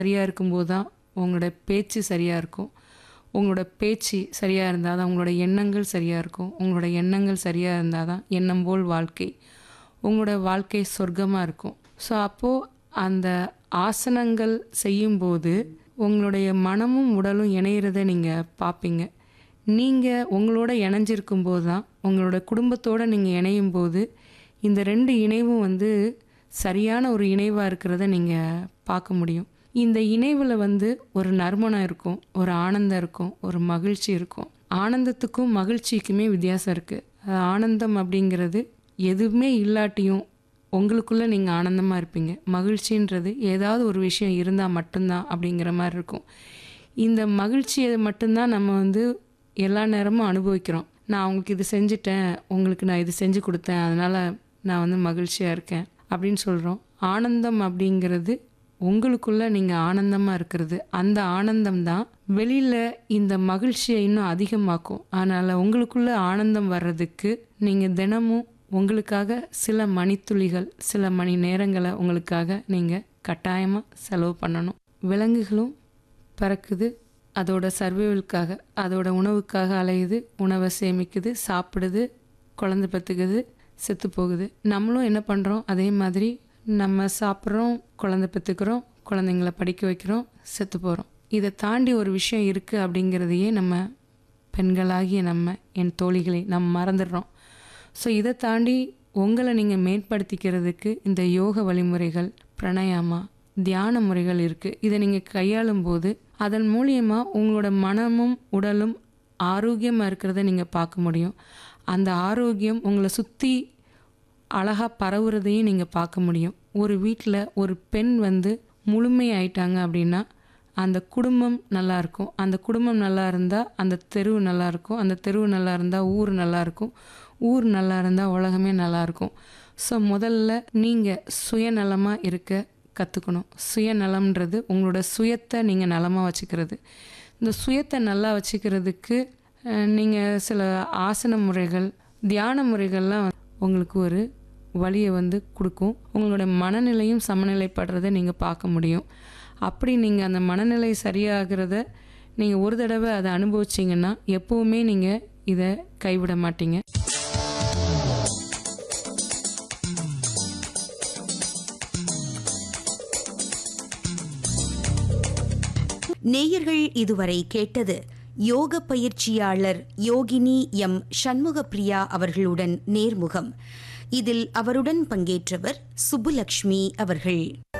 சரியாக இருக்கும்போது தான் உங்களோட பேச்சு சரியாக இருக்கும் உங்களோட பேச்சு சரியாக இருந்தால் தான் உங்களோட எண்ணங்கள் சரியாக இருக்கும் உங்களோட எண்ணங்கள் சரியாக இருந்தால் தான் எண்ணம் போல் வாழ்க்கை உங்களோட வாழ்க்கை சொர்க்கமாக இருக்கும் ஸோ அப்போது அந்த ஆசனங்கள் செய்யும்போது உங்களுடைய மனமும் உடலும் இணையிறத நீங்கள் பார்ப்பீங்க நீங்கள் உங்களோட இணைஞ்சிருக்கும் போது தான் உங்களோட குடும்பத்தோடு நீங்கள் இணையும் போது இந்த ரெண்டு இணைவும் வந்து சரியான ஒரு இணைவாக இருக்கிறத நீங்கள் பார்க்க முடியும் இந்த இணைவில் வந்து ஒரு நறுமணம் இருக்கும் ஒரு ஆனந்தம் இருக்கும் ஒரு மகிழ்ச்சி இருக்கும் ஆனந்தத்துக்கும் மகிழ்ச்சிக்குமே வித்தியாசம் இருக்குது ஆனந்தம் அப்படிங்கிறது எதுவுமே இல்லாட்டியும் உங்களுக்குள்ளே நீங்கள் ஆனந்தமாக இருப்பீங்க மகிழ்ச்சின்றது ஏதாவது ஒரு விஷயம் இருந்தால் மட்டும்தான் அப்படிங்கிற மாதிரி இருக்கும் இந்த மகிழ்ச்சியை மட்டும்தான் நம்ம வந்து எல்லா நேரமும் அனுபவிக்கிறோம் நான் அவங்களுக்கு இது செஞ்சுட்டேன் உங்களுக்கு நான் இது செஞ்சு கொடுத்தேன் அதனால் நான் வந்து மகிழ்ச்சியாக இருக்கேன் அப்படின்னு சொல்கிறோம் ஆனந்தம் அப்படிங்கிறது உங்களுக்குள்ள நீங்கள் ஆனந்தமாக இருக்கிறது அந்த ஆனந்தம் தான் வெளியில் இந்த மகிழ்ச்சியை இன்னும் அதிகமாக்கும் அதனால் உங்களுக்குள்ள ஆனந்தம் வர்றதுக்கு நீங்கள் தினமும் உங்களுக்காக சில மணித்துளிகள் சில மணி நேரங்களை உங்களுக்காக நீங்கள் கட்டாயமாக செலவு பண்ணணும் விலங்குகளும் பறக்குது அதோட சர்வைவலுக்காக அதோட உணவுக்காக அலையுது உணவை சேமிக்குது சாப்பிடுது குழந்தை பெற்றுக்குது செத்து போகுது நம்மளும் என்ன பண்ணுறோம் அதே மாதிரி நம்ம சாப்பிட்றோம் குழந்தை பெற்றுக்கிறோம் குழந்தைங்கள படிக்க வைக்கிறோம் செத்து போகிறோம் இதை தாண்டி ஒரு விஷயம் இருக்குது அப்படிங்கிறதையே நம்ம பெண்களாகிய நம்ம என் தோழிகளை நம்ம மறந்துடுறோம் ஸோ இதை தாண்டி உங்களை நீங்கள் மேம்படுத்திக்கிறதுக்கு இந்த யோக வழிமுறைகள் பிரணயாமா தியான முறைகள் இருக்குது இதை நீங்கள் கையாளும் போது அதன் மூலியமாக உங்களோட மனமும் உடலும் ஆரோக்கியமாக இருக்கிறத நீங்கள் பார்க்க முடியும் அந்த ஆரோக்கியம் உங்களை சுற்றி அழகாக பரவுறதையும் நீங்கள் பார்க்க முடியும் ஒரு வீட்டில் ஒரு பெண் வந்து முழுமையாயிட்டாங்க அப்படின்னா அந்த குடும்பம் நல்லா இருக்கும் அந்த குடும்பம் நல்லா இருந்தால் அந்த தெருவு நல்லா இருக்கும் அந்த தெருவு நல்லா இருந்தால் ஊர் நல்லா இருக்கும் ஊர் நல்லா இருந்தால் உலகமே நல்லா இருக்கும் ஸோ முதல்ல நீங்கள் சுயநலமாக இருக்க கற்றுக்கணும் சுயநலம்ன்றது உங்களோட சுயத்தை நீங்கள் நலமாக வச்சுக்கிறது இந்த சுயத்தை நல்லா வச்சுக்கிறதுக்கு நீங்கள் சில ஆசன முறைகள் தியான முறைகள்லாம் உங்களுக்கு ஒரு வழியை வந்து கொடுக்கும் உங்களோட மனநிலையும் சமநிலைப்படுறதை நீங்கள் பார்க்க முடியும் அப்படி நீங்கள் அந்த மனநிலை சரியாகிறத நீங்கள் ஒரு தடவை அதை அனுபவிச்சிங்கன்னா எப்போவுமே நீங்கள் இதை கைவிட மாட்டீங்க நேயர்கள் இதுவரை கேட்டது யோக பயிற்சியாளர் யோகினி எம் சண்முகப்பிரியா அவர்களுடன் நேர்முகம் இதில் அவருடன் பங்கேற்றவர் சுப்புலக்ஷ்மி அவர்கள்